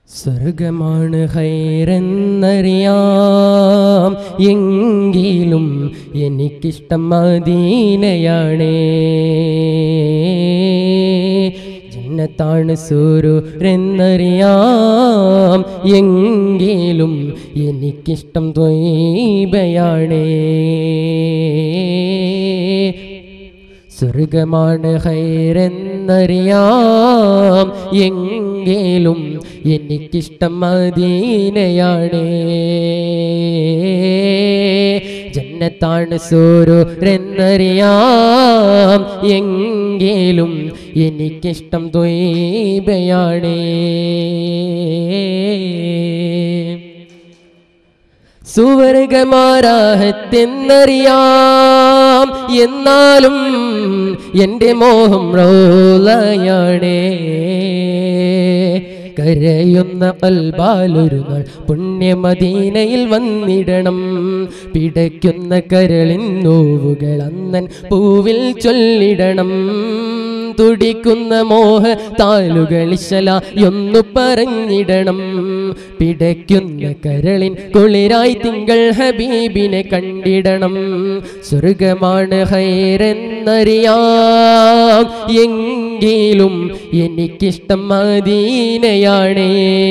സ്വർഗമാണ് ഹൈറെന്നറിയാം എങ്കിലും എനിക്കിഷ്ടം മദീനയാണേ ജന്നത്താണ് സൂര്യരെന്നറിയാം എങ്കിലും എനിക്കിഷ്ടം ദ്വൈബയാണേ സ്വർഗമാണ് ഹൈരെന്നറിയാം എങ്കിലും എനിക്കിഷ്ടം മദീനയാണ് ജന്നത്താണ് സൂര്യരെന്നറിയാം എങ്കിലും എനിക്കിഷ്ടം ദ്വൈബയാണ് സുവർഗമാരാഹത്തെന്നറിയാം എന്നാലും എൻ്റെ മോഹം റോലയാണേ കരയുന്ന കൽബാലൊരു നാൾ പുണ്യമദീനയിൽ വന്നിടണം പിടയ്ക്കുന്ന കരളിൻ നോവുകൾ അന്നൻ പൂവിൽ ചൊല്ലിടണം തുടിക്കുന്ന മോഹ താലുകളിശല ഒന്നു പറഞ്ഞിടണം പിടയ്ക്കുന്ന കരളിൻ കുളിരായി തിങ്കൾ ഹബീബിനെ കണ്ടിടണം സ്വർഗമാണ് ഹൈരെന്നറിയാം എങ്കിലും എനിക്കിഷ്ടം മദീനയാണേ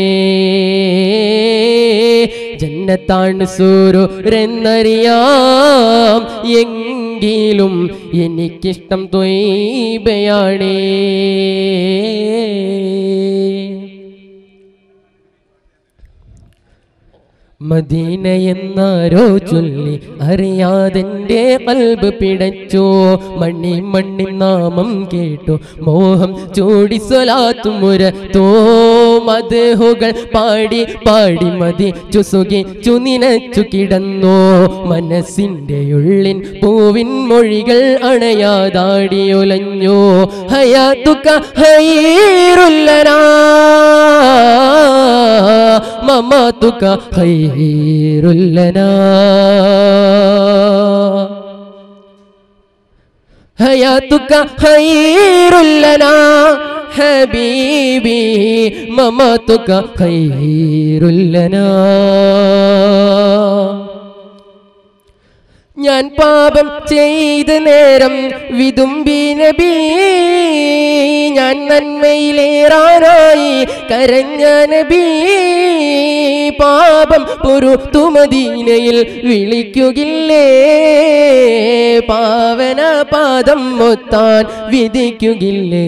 ജന്നത്താണ് സൂര്യരെന്നറിയാം എങ്കിലും എനിക്കിഷ്ടം ദ്വൈബയാണേ മദീന എന്നാരോ ചൊല്ലി അറിയാതെന്റെ കൽബ് പിടച്ചോ മണ്ണി മണ്ണി നാമം കേട്ടു മോഹം ചൂടി സ്വലാത്തു മുരത്തോ മധുഹുകൾ പാടി പാടി മതി ചുസുകി ചുനിനച്ചു കിടന്നോ മനസ്സിന്റെ ഉള്ളിൻ പൂവിൻ മൊഴികൾ അണയാതാടിയൊലഞ്ഞോ ഹയാത്തുക ഹൈറുല്ലനാ മമാതുക ഖൈറുല്ലനാ ഹയാതുക ഖൈറുല്ലനാ ഹബീബി മമാതുക ഖൈറുല്ലനാ ഞാൻ പാപം ചെയ്ത നേരം വിതുമ്പി നബി ഞാൻ നന്മയിലേറാനായി കരഞ്ഞ നബി പാപം പൊറുത്തുമദീനയിൽ വിളിക്കുകില്ലേ പാവന പാദം മൊത്താൻ വിധിക്കുകില്ലേ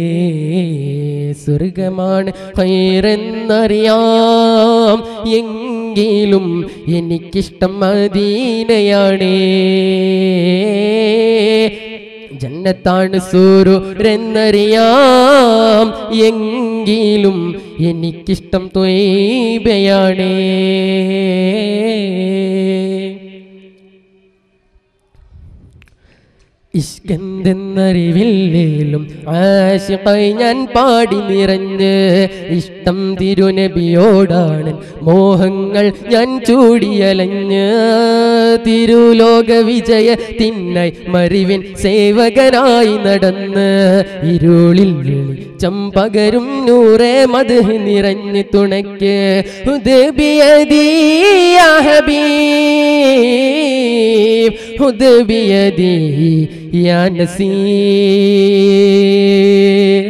സ്വർഗമാണ് ഹൈറെന്നറിയാം എങ്കിലും എനിക്കിഷ്ടം മദീനയാണേ ജന്നത്താണ് സൂര്യരെന്നറിയാം എങ്കിലും എനിക്കിഷ്ടം ത്വയ്ബയാണേ ഇഷ്കന്തെന്നറിവില്ലേലും ആശിക്കായി ഞാൻ പാടി നിറഞ്ഞ് ഇഷ്ടം തിരുനബിയോടാണ് മോഹങ്ങൾ ഞാൻ ചൂടിയലഞ്ഞ് തിരുലോക വിജയ തിന്നായി മറിവിൻ സേവകനായി നടന്ന് ഇരുളിൽ വെളിച്ചം പകരും നൂറെ മത് നിറഞ്ഞ് തുണയ്ക്ക് ഹുദബിയദിയ ഹബീബ് ഹുദബിയദി യാ നസീർ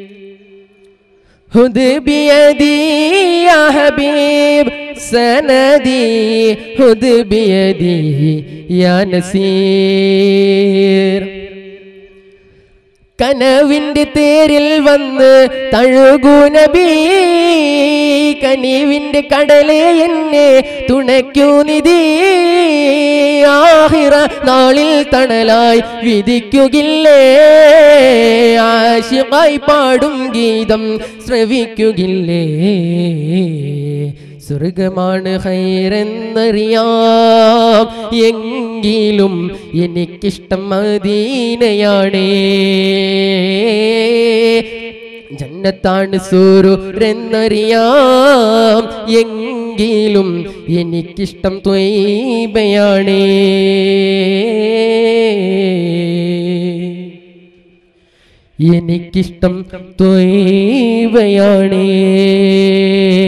خذ بيدي يا حبيب سندي خذ بيدي يا نسير കനവിന്റെ തേരിൽ വന്ന് തഴുകൂ നബി കനിവിന്റെ കടലെ എന്നെ തുണയ്ക്കൂ നിധി ആഹിറ നാളിൽ തണലായി വിധിക്കുകില്ലേ ആശിമായി പാടും ഗീതം ശ്രവിക്കുകില്ലേ സ്വർഗമാണ് ഹൈറെന്നറിയാം എങ്കിലും എനിക്കിഷ്ടം മദീനയാണേ ജന്നത്താണ് സൂര്യരെന്നറിയാം എങ്കിലും എനിക്കിഷ്ടം ത്വയ്ബയാണേ എനിക്കിഷ്ടം ത്വയ്വയാണേ